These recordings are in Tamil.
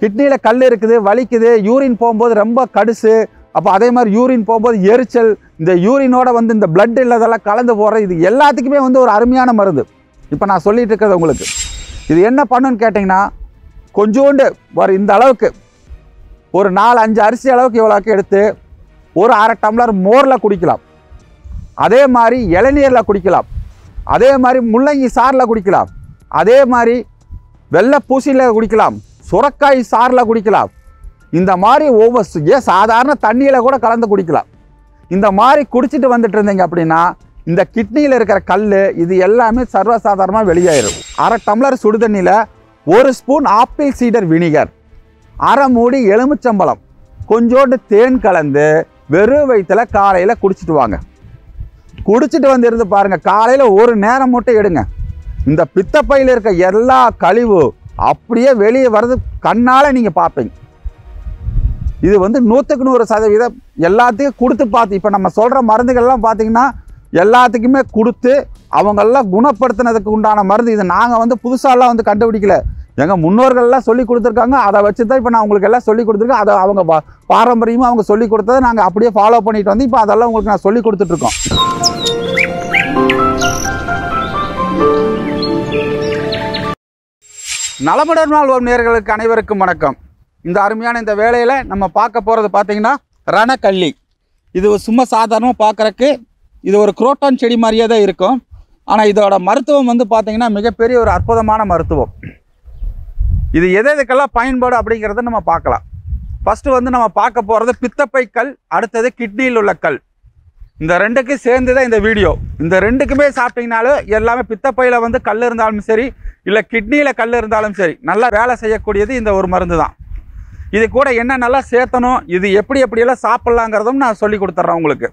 கிட்னியில் கல் இருக்குது வலிக்குது யூரின் போகும்போது ரொம்ப கடுசு அப்போ அதே மாதிரி யூரின் போகும்போது எரிச்சல் இந்த யூரினோட வந்து இந்த blood இல்லதெல்லாம் கலந்து போகிறது இது எல்லாத்துக்குமே வந்து ஒரு அருமையான மருந்து இப்போ நான் சொல்லிட்டு இருக்கிறது உங்களுக்கு இது என்ன பண்ணுன்னு கேட்டிங்கன்னா கொஞ்சோண்டு ஒரு இந்த அளவுக்கு ஒரு நாலு அஞ்சு அரிசி அளவுக்கு இவ்வளோக்கு எடுத்து ஒரு அரை டம்ளர் மோரில் குடிக்கலாம் அதே மாதிரி இளநீரில் குடிக்கலாம் அதே மாதிரி முள்ளங்கி சாறில் குடிக்கலாம் அதே மாதிரி வெள்ளை பூசியில் குடிக்கலாம் சுரக்காய் சாறில் குடிக்கலாம் இந்த மாதிரி ஒவ்வொரு ஏன் சாதாரண தண்ணியில் கூட கலந்து குடிக்கலாம் இந்த மாதிரி குடிச்சிட்டு வந்துட்டு இருந்தீங்க அப்படின்னா இந்த கிட்னியில் இருக்கிற கல் இது எல்லாமே சர்வசாதாரணமாக வெளியாயிரும் அரை டம்ளர் சுடுதண்ணியில் ஒரு ஸ்பூன் ஆப்பிள் சீடர் வினிகர் அரை மூடி எலுமிச்சம்பழம் கொஞ்சோண்டு தேன் கலந்து வெறும் வயிற்றுல காலையில் குடிச்சிட்டு வாங்க குடிச்சிட்டு வந்து இருந்து பாருங்க காலையில் ஒரு நேரம் மட்டும் எடுங்க இந்த பித்தப்பையில் இருக்க எல்லா கழிவு அப்படியே வெளியே வர்றது கண்ணால் நீங்கள் பார்ப்பீங்க இது வந்து நூற்றுக்கு நூறு சதவீதம் எல்லாத்தையும் கொடுத்து பார்த்து இப்போ நம்ம சொல்கிற மருந்துகள்லாம் பார்த்தீங்கன்னா எல்லாத்துக்குமே கொடுத்து அவங்கெல்லாம் குணப்படுத்தினதுக்கு உண்டான மருந்து இது நாங்கள் வந்து புதுசாலாம் வந்து கண்டுபிடிக்கல எங்கள் முன்னோர்கள்லாம் சொல்லி கொடுத்துருக்காங்க அதை வச்சு தான் இப்போ நான் உங்களுக்கு எல்லாம் சொல்லி கொடுத்துருக்கேன் அதை அவங்க பா- பாரம்பரியமாக அவங்க சொல்லி கொடுத்ததை நாங்கள் அப்படியே ஃபாலோ பண்ணிட்டு வந்து இப்போ அதெல்லாம் உங்களுக்கு நான் சொல்லி கொடுத்துட்ருக்கோம் நலமுடன் வாழ்வோம் நேர்களுக்கு அனைவருக்கும் வணக்கம் இந்த அருமையான இந்த வேலையில் நம்ம பார்க்க போகிறது பார்த்தீங்கன்னா ரணக்கள்ளி இது ஒரு சும்மா சாதாரணமாக பார்க்குறக்கு இது ஒரு குரோட்டான் செடி மாதிரியே தான் இருக்கும் ஆனால் இதோட மருத்துவம் வந்து பார்த்தீங்கன்னா மிகப்பெரிய ஒரு அற்புதமான மருத்துவம் இது எது எதுக்கெல்லாம் பயன்பாடு அப்படிங்கிறத நம்ம பார்க்கலாம் ஃபஸ்ட்டு வந்து நம்ம பார்க்க போகிறது பித்தப்பை கல் அடுத்தது கிட்னியில் உள்ள கல் இந்த ரெண்டுக்கும் சேர்ந்து தான் இந்த வீடியோ இந்த ரெண்டுக்குமே சாப்பிட்டீங்கனாலும் எல்லாமே பித்தப்பையில் வந்து கல் இருந்தாலும் சரி இல்லை கிட்னியில் கல் இருந்தாலும் சரி நல்லா வேலை செய்யக்கூடியது இந்த ஒரு மருந்து தான் இது கூட என்ன நல்லா சேர்த்தணும் இது எப்படி எப்படியெல்லாம் சாப்பிட்லாங்கிறதும் நான் சொல்லி கொடுத்துட்றேன் உங்களுக்கு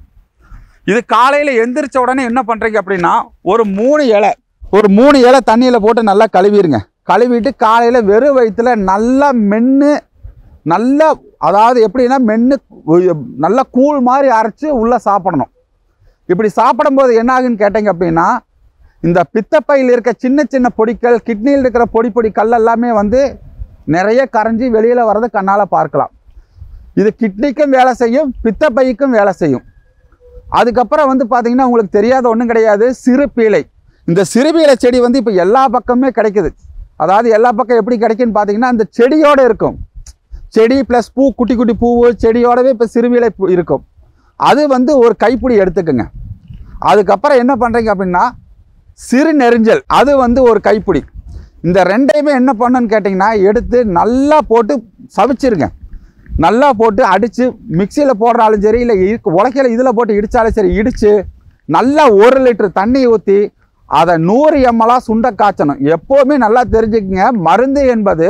இது காலையில் எந்திரிச்ச உடனே என்ன பண்ணுறீங்க அப்படின்னா ஒரு மூணு இலை ஒரு மூணு இலை தண்ணியில் போட்டு நல்லா கழுவிடுங்க கழுவிட்டு காலையில் வெறும் வயிற்றுல நல்லா மென்று நல்லா அதாவது எப்படின்னா மென்று நல்லா கூழ் மாதிரி அரைச்சி உள்ளே சாப்பிடணும் இப்படி சாப்பிடும்போது என்ன ஆகுன்னு கேட்டீங்க அப்படின்னா இந்த பித்தப்பையில் இருக்க சின்ன சின்ன பொடிக்கல் கிட்னியில் இருக்கிற பொடி பொடி கல் எல்லாமே வந்து நிறைய கரைஞ்சி வெளியில் வர்றதை கண்ணால் பார்க்கலாம் இது கிட்னிக்கும் வேலை செய்யும் பித்தப்பைக்கும் வேலை செய்யும் அதுக்கப்புறம் வந்து பார்த்தீங்கன்னா உங்களுக்கு தெரியாத ஒன்றும் கிடையாது சிறுபீலை இந்த சிறுபீலை செடி வந்து இப்போ எல்லா பக்கமே கிடைக்குது அதாவது எல்லா பக்கம் எப்படி கிடைக்குன்னு பார்த்தீங்கன்னா அந்த செடியோடு இருக்கும் செடி ப்ளஸ் பூ குட்டி குட்டி பூவு செடியோடவே இப்போ சிறுபீலை பூ இருக்கும் அது வந்து ஒரு கைப்பிடி எடுத்துக்கோங்க அதுக்கப்புறம் என்ன பண்ணுறீங்க அப்படின்னா சிறு நெரிஞ்சல் அது வந்து ஒரு கைப்பிடி இந்த ரெண்டையுமே என்ன பண்ணுன்னு கேட்டிங்கன்னா எடுத்து நல்லா போட்டு சவிச்சிருங்க நல்லா போட்டு அடித்து மிக்சியில் போடுறாலும் சரி இல்லை உலக்கையில் இதில் போட்டு இடித்தாலும் சரி இடித்து நல்லா ஒரு லிட்டர் தண்ணி ஊற்றி அதை நூறு எம்எலாக சுண்ட காய்ச்சணும் எப்போவுமே நல்லா தெரிஞ்சுக்கங்க மருந்து என்பது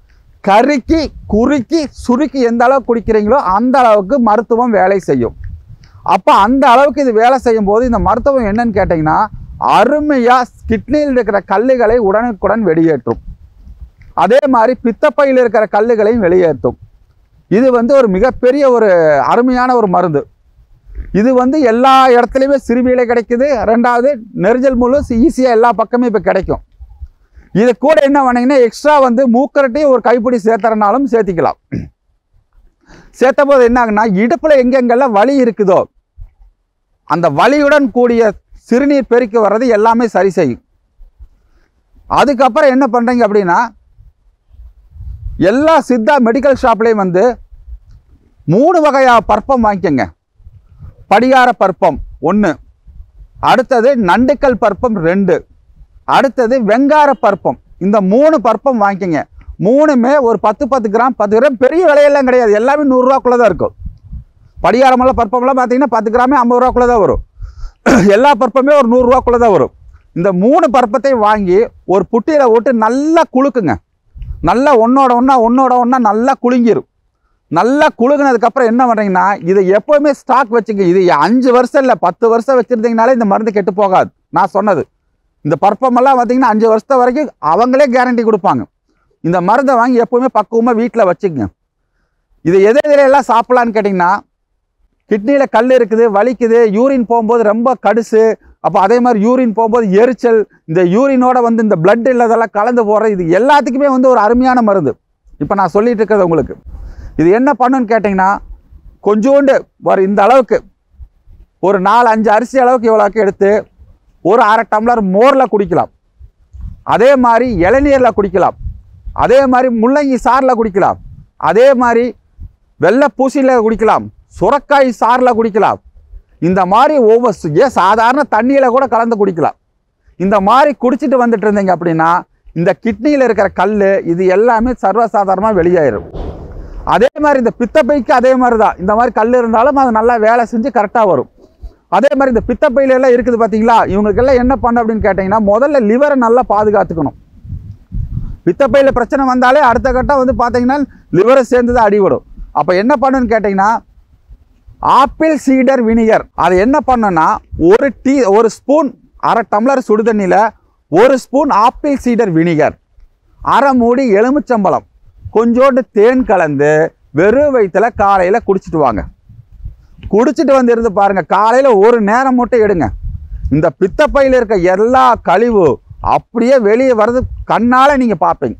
கருக்கி குறுக்கி சுருக்கி எந்த அளவுக்கு குடிக்கிறீங்களோ அந்த அளவுக்கு மருத்துவம் வேலை செய்யும் அப்போ அந்த அளவுக்கு இது வேலை செய்யும் போது இந்த மருத்துவம் என்னன்னு கேட்டிங்கன்னா அருமையாக கிட்னியில் இருக்கிற கல்லுகளை உடனுக்குடன் வெளியேற்றும் அதே மாதிரி பித்தப்பையில் இருக்கிற கல்லுகளையும் வெளியேற்றும் இது வந்து ஒரு மிகப்பெரிய ஒரு அருமையான ஒரு மருந்து இது வந்து எல்லா இடத்துலையுமே சிறுவியில கிடைக்குது ரெண்டாவது நெரிஞ்சல் முழு ஈஸியாக எல்லா பக்கமே இப்போ கிடைக்கும் இது கூட என்ன பண்ணீங்கன்னா எக்ஸ்ட்ரா வந்து மூக்கரட்டையும் ஒரு கைப்பிடி சேர்த்துறனாலும் சேர்த்திக்கலாம் சேர்த்த போது என்ன ஆகுன்னா இடுப்பில் எங்கெங்கெல்லாம் வலி இருக்குதோ அந்த வலியுடன் கூடிய சிறுநீர் பெருக்கி வர்றது எல்லாமே சரி செய்யும் அதுக்கப்புறம் என்ன பண்ணுறீங்க அப்படின்னா எல்லா சித்தா மெடிக்கல் ஷாப்லேயும் வந்து மூணு வகையா பற்பம் வாங்கிக்கோங்க படிகார பற்பம் ஒன்று அடுத்தது நண்டுக்கல் பற்பம் ரெண்டு அடுத்தது வெங்கார பற்பம் இந்த மூணு பற்பம் வாங்கிக்கோங்க மூணுமே ஒரு பத்து பத்து கிராம் பத்து கிராம் பெரிய விலையெல்லாம் கிடையாது எல்லாமே நூறுரூவாக்குள்ளே தான் இருக்கும் படிகாரமெல்லாம் பற்பமெல்லாம் பார்த்தீங்கன்னா பத்து கிராமே ஐம்பது ரூபாக்குள்ளே தான் வரும் எல்லா பற்பமே ஒரு நூறுரூவாக்குள்ளே தான் வரும் இந்த மூணு பற்பத்தையும் வாங்கி ஒரு புட்டியில் விட்டு நல்லா குலுக்குங்க நல்லா ஒன்றோட ஒன்றா ஒன்றோட ஒன்றா நல்லா குலுங்கிரும் நல்லா குலுங்கினதுக்கப்புறம் என்ன பண்ணுறீங்கன்னா இதை எப்போவுமே ஸ்டாக் வச்சுங்க இது அஞ்சு வருஷம் இல்லை பத்து வருஷம் வச்சுருந்தீங்கனாலே இந்த மருந்து கெட்டு போகாது நான் சொன்னது இந்த பற்பமெல்லாம் பார்த்தீங்கன்னா அஞ்சு வருஷத்து வரைக்கும் அவங்களே கேரண்டி கொடுப்பாங்க இந்த மருந்தை வாங்கி எப்போவுமே பக்குவமாக வீட்டில் வச்சுக்கங்க இது எது எதுல எல்லாம் சாப்பிட்லான்னு கேட்டிங்கன்னா கிட்னியில் கல் இருக்குது வலிக்குது யூரின் போகும்போது ரொம்ப கடுசு அப்போ அதே மாதிரி யூரின் போகும்போது எரிச்சல் இந்த யூரினோட வந்து இந்த blood இல்லதெல்லாம் கலந்து போடுறது இது எல்லாத்துக்குமே வந்து ஒரு அருமையான மருந்து இப்போ நான் சொல்லிட்டு இருக்கிறது உங்களுக்கு இது என்ன பண்ணுன்னு கேட்டிங்கன்னா கொஞ்சோண்டு ஒரு இந்த அளவுக்கு ஒரு நாலு அஞ்சு அரிசி அளவுக்கு இவ்வளோக்கு எடுத்து ஒரு அரை டம்ளர் மோரில் குடிக்கலாம் அதே மாதிரி இளநீரில் குடிக்கலாம் அதே மாதிரி முள்ளங்கி சாறில் குடிக்கலாம் அதே மாதிரி வெள்ளை பூசியில் குடிக்கலாம் சுரக்காய் சாறில் குடிக்கலாம் இந்த மாதிரி ஒவ்வொரு ஏன் சாதாரண தண்ணியில் கூட கலந்து குடிக்கலாம் இந்த மாதிரி குடிச்சிட்டு வந்துட்டு இருந்தீங்க அப்படின்னா இந்த கிட்னியில் இருக்கிற கல் இது எல்லாமே சர்வசாதாரணமாக வெளியாயிரும் அதே மாதிரி இந்த பித்தப்பைக்கு அதே மாதிரி தான் இந்த மாதிரி கல் இருந்தாலும் அது நல்லா வேலை செஞ்சு கரெக்டாக வரும் அதே மாதிரி இந்த பித்தப்பையில எல்லாம் இருக்குது பார்த்தீங்களா இவங்களுக்கெல்லாம் என்ன பண்ண அப்படின்னு கேட்டிங்கன்னா முதல்ல லிவரை நல்லா பாதுகாத்துக்கணும் பித்தப்பையில் பிரச்சனை வந்தாலே அடுத்த கட்டம் வந்து பார்த்தீங்கன்னா லிவரை சேர்ந்து தான் அடிபடும் அப்போ என்ன பண்ணுன்னு கேட்டிங்கன்னா ஆப்பிள் சீடர் வினிகர் அது என்ன பண்ணுன்னா ஒரு டீ ஒரு ஸ்பூன் அரை டம்ளர் சுடுதண்ணியில் ஒரு ஸ்பூன் ஆப்பிள் சீடர் வினிகர் அரை மூடி எலுமிச்சம்பழம் கொஞ்சோண்டு தேன் கலந்து வெறும் வயிற்றுல காலையில் குடிச்சிட்டு வாங்க குடிச்சிட்டு வந்து இருந்து பாருங்க காலையில் ஒரு நேரம் மட்டும் எடுங்க இந்த பித்தப்பையில் இருக்க எல்லா கழிவு அப்படியே வெளியே வர்றது கண்ணால் நீங்கள் பார்ப்பீங்க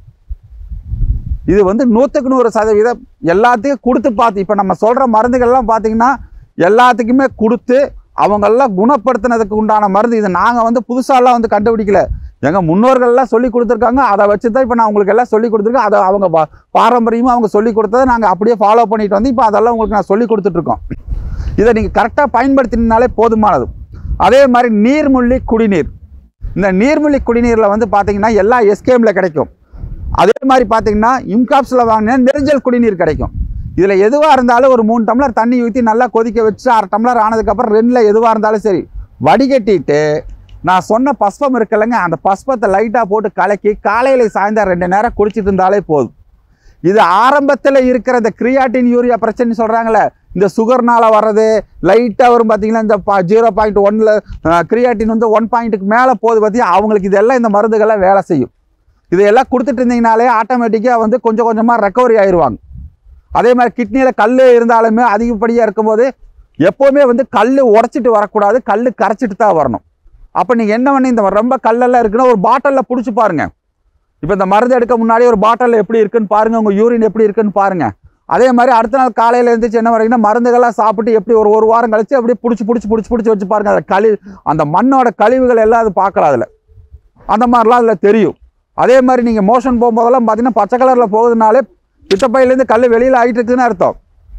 இது வந்து நூற்றுக்கு நூறு சதவீதம் எல்லாத்தையும் கொடுத்து பார்த்து இப்போ நம்ம சொல்கிற மருந்துகள்லாம் பார்த்தீங்கன்னா எல்லாத்துக்குமே கொடுத்து அவங்கெல்லாம் குணப்படுத்தினதுக்கு உண்டான மருந்து இது நாங்கள் வந்து புதுசாலாம் வந்து கண்டுபிடிக்கல எங்கள் முன்னோர்கள்லாம் சொல்லி கொடுத்துருக்காங்க அதை வச்சு தான் இப்போ நான் உங்களுக்கு எல்லாம் சொல்லி கொடுத்துருக்கேன் அதை அவங்க பா பாரம்பரியமாக அவங்க சொல்லி கொடுத்ததை நாங்கள் அப்படியே ஃபாலோ பண்ணிட்டு வந்து இப்போ அதெல்லாம் உங்களுக்கு நான் சொல்லி கொடுத்துட்ருக்கோம் இதை நீங்கள் கரெக்டாக பயன்படுத்தினாலே போதுமானது அதே மாதிரி நீர்மூழ்கி குடிநீர் இந்த நீர்மூழ்கி குடிநீரில் வந்து பார்த்தீங்கன்னா எல்லா எஸ்கேமில் கிடைக்கும் அதே மாதிரி பார்த்தீங்கன்னா இம்காப்ஸில் வாங்கினா நெரிஞ்சல் குடிநீர் கிடைக்கும் இதில் எதுவாக இருந்தாலும் ஒரு மூணு டம்ளர் தண்ணி ஊற்றி நல்லா கொதிக்க வச்சு அரை டம்ளர் ஆனதுக்கப்புறம் ரெண்டில் எதுவாக இருந்தாலும் சரி வடிகட்டிட்டு நான் சொன்ன பஸ்பம் இருக்குல்லங்க அந்த பஸ்பத்தை லைட்டாக போட்டு கலக்கி காலையில் சாயந்தரம் ரெண்டு நேரம் குடிச்சிட்டு இருந்தாலே போதும் இது ஆரம்பத்தில் இருக்கிற இந்த கிரியாட்டின் யூரியா பிரச்சனை சொல்கிறாங்களே இந்த சுகர்னால வர்றது லைட்டாக வரும் பார்த்தீங்கன்னா இந்த ஜீரோ பாயிண்ட் ஒன்ல கிரியாட்டின் வந்து ஒன் பாயிண்ட்டுக்கு மேலே போகுது பார்த்தீங்கன்னா அவங்களுக்கு இதெல்லாம் இந்த மருந்துகள்லாம் வேலை செய்யும் இதையெல்லாம் கொடுத்துட்டு இருந்தீங்கனாலே ஆட்டோமேட்டிக்காக வந்து கொஞ்சம் கொஞ்சமாக ரெக்கவரி ஆயிடுவாங்க அதே மாதிரி கிட்னியில் கல் இருந்தாலுமே அதிகப்படியாக இருக்கும்போது எப்போவுமே வந்து கல் உடச்சிட்டு வரக்கூடாது கல் கரைச்சிட்டு தான் வரணும் அப்போ நீங்கள் என்ன பண்ணி இந்த ரொம்ப கல்லெல்லாம் இருக்குன்னா ஒரு பாட்டிலில் பிடிச்சி பாருங்கள் இப்போ இந்த மருந்து எடுக்க முன்னாடி ஒரு பாட்டிலில் எப்படி இருக்குன்னு பாருங்கள் உங்கள் யூரின் எப்படி இருக்குன்னு பாருங்கள் அதே மாதிரி அடுத்த நாள் காலையில் எழுந்திரிச்சு என்ன வரீங்கன்னா மருந்துகள்லாம் சாப்பிட்டு எப்படி ஒரு ஒரு வாரம் கழிச்சு அப்படியே பிடிச்சி பிடிச்சி பிடிச்சி பிடிச்சி வச்சு பாருங்க அந்த கழி அந்த மண்ணோட கழிவுகள் எல்லாம் அது பார்க்கலாம் அதில் அந்த மாதிரிலாம் அதில் தெரியும் அதே மாதிரி நீங்கள் மோஷன் போகும்போதெல்லாம் பார்த்தீங்கன்னா பச்சை கலரில் போகுதுனாலே பித்தப்பையிலேருந்து கல் வெளியில் ஆகிட்டு இருக்குதுன்னு அர்த்தம்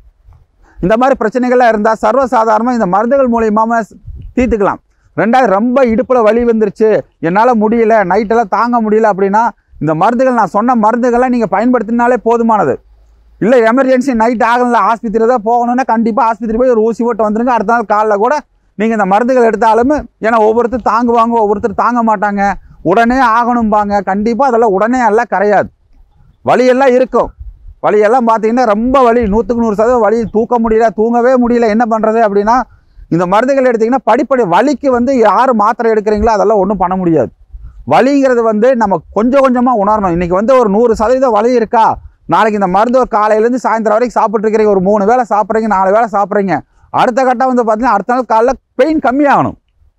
இந்த மாதிரி பிரச்சனைகள்லாம் இருந்தால் சர்வசாதாரணமாக இந்த மருந்துகள் மூலியமாக தீர்த்துக்கலாம் ரெண்டாவது ரொம்ப இடுப்பில் வலி வந்துருச்சு என்னால் முடியல நைட்டெல்லாம் தாங்க முடியல அப்படின்னா இந்த மருந்துகள் நான் சொன்ன மருந்துகளை நீங்கள் பயன்படுத்தினாலே போதுமானது இல்லை எமர்ஜென்சி நைட் ஆகல ஆஸ்பத்திரி தான் போகணுன்னா கண்டிப்பாக ஆஸ்பத்திரி போய் ஒரு ஊசி போட்டு வந்துருங்க அடுத்த நாள் காலைல கூட நீங்கள் இந்த மருந்துகள் எடுத்தாலும் ஏன்னா ஒவ்வொருத்தர் தாங்குவாங்க ஒவ்வொருத்தர் தாங்க மாட்டாங்க உடனே ஆகணும்பாங்க கண்டிப்பாக அதெல்லாம் உடனே எல்லாம் கரையாது வலியெல்லாம் இருக்கும் வலியெல்லாம் பார்த்தீங்கன்னா ரொம்ப வலி நூற்றுக்கு நூறு சதவீதம் வலி தூக்க முடியல தூங்கவே முடியல என்ன பண்ணுறது அப்படின்னா இந்த மருந்துகள் எடுத்திங்கன்னா படிப்படி வலிக்கு வந்து யார் மாத்திரை எடுக்கிறீங்களோ அதெல்லாம் ஒன்றும் பண்ண முடியாது வலிங்கிறது வந்து நம்ம கொஞ்சம் கொஞ்சமாக உணரணும் இன்றைக்கி வந்து ஒரு நூறு சதவீதம் வலி இருக்கா நாளைக்கு இந்த மருந்து ஒரு காலையிலேருந்து சாயந்தரம் வரைக்கும் சாப்பிட்டு இருக்கிறீங்க ஒரு மூணு வேளை சாப்பிட்றீங்க நாலு வேளை சாப்பிட்றீங்க அடுத்த கட்டம் வந்து பார்த்தீங்கன்னா அடுத்த நாள் காலைல பெயின் கம்மியாகணும்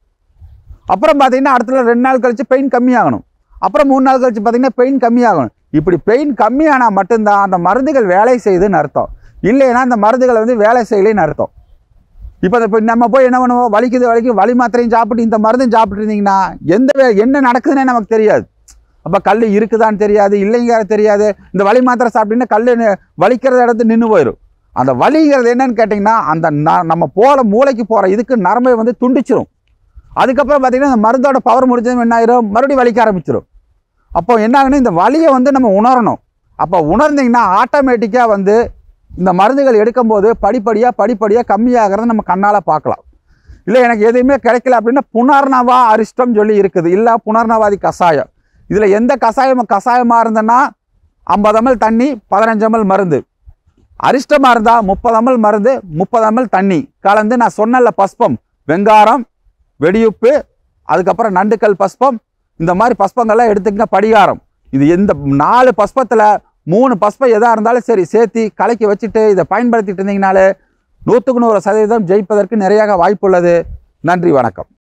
அப்புறம் பார்த்தீங்கன்னா அடுத்த நாள் ரெண்டு நாள் கழிச்சு பெயின் கம்மியாகணும் அப்புறம் மூணு நாள் கழிச்சு பார்த்தீங்கன்னா பெயின் கம்மியாகணும் இப்படி பெயின் கம்மியானால் மட்டும்தான் அந்த மருந்துகள் வேலை செய்யுதுன்னு அர்த்தம் இல்லைன்னா அந்த மருந்துகள் வந்து வேலை செய்யலைன்னு அர்த்தம் இப்போ இப்போ நம்ம போய் என்ன பண்ணுவோம் வலிக்குது வலிக்குது வலி மாத்திரையும் சாப்பிட்டு இந்த மருந்தும் சாப்பிட்டு இருந்தீங்கன்னா எந்த வே- என்ன நடக்குதுன்னே நமக்கு தெரியாது அப்போ கல் இருக்குதான்னு தெரியாது இல்லைங்கிற தெரியாது இந்த வலி மாத்திரை சாப்பிட்டீங்கன்னா கல் நி- வலிக்கிறத இடத்து நின்று போயிடும் அந்த வலிங்கிறது என்னன்னு கேட்டிங்கன்னா அந்த ந- நம்ம போகிற மூளைக்கு போகிற இதுக்கு நரம்பை வந்து துண்டிச்சிரும் அதுக்கப்புறம் பார்த்தீங்கன்னா இந்த மருந்தோட பவர் முடிஞ்சது என்ன ஆயிரும் மறுபடியும் வலிக்க ஆரம்பிச்சிடும் அப்போ என்ன ஆகுன்னா இந்த வலியை வந்து நம்ம உணரணும் அப்போ உணர்ந்தீங்கன்னா ஆட்டோமேட்டிக்காக வந்து இந்த மருந்துகள் எடுக்கும்போது படிப்படியாக படிப்படியாக கம்மியாகிறத நம்ம கண்ணால் பார்க்கலாம் இல்லை எனக்கு எதுவுமே கிடைக்கல அப்படின்னா புனர்னவா அரிஷ்டம் சொல்லி இருக்குது இல்லை புனர்னவாதி கஷாயம் இதில் எந்த கஷாயம் கஷாயமாக இருந்ததுன்னா ஐம்பது ml தண்ணி பதினஞ்சு ml மருந்து அரிஷ்டமாக இருந்தால் முப்பது ml மருந்து முப்பது ml தண்ணி கலந்து நான் சொன்னல பஸ்பம் வெங்காரம் வெடியுப்பு அதுக்கப்புறம் நண்டுக்கல் பஸ்பம் இந்த மாதிரி பஸ்பங்கள்லாம் எடுத்துக்கங்க படிகாரம் இது எந்த நாலு பஸ்பத்தில் மூணு பஸ்பம் எதாக இருந்தாலும் சரி சேர்த்து கலக்கி வச்சுட்டு இதை பயன்படுத்திட்டு இருந்தீங்கனாலே நூற்றுக்கு நூறு சதவீதம் ஜெயிப்பதற்கு நிறையாக வாய்ப்புள்ளது நன்றி வணக்கம்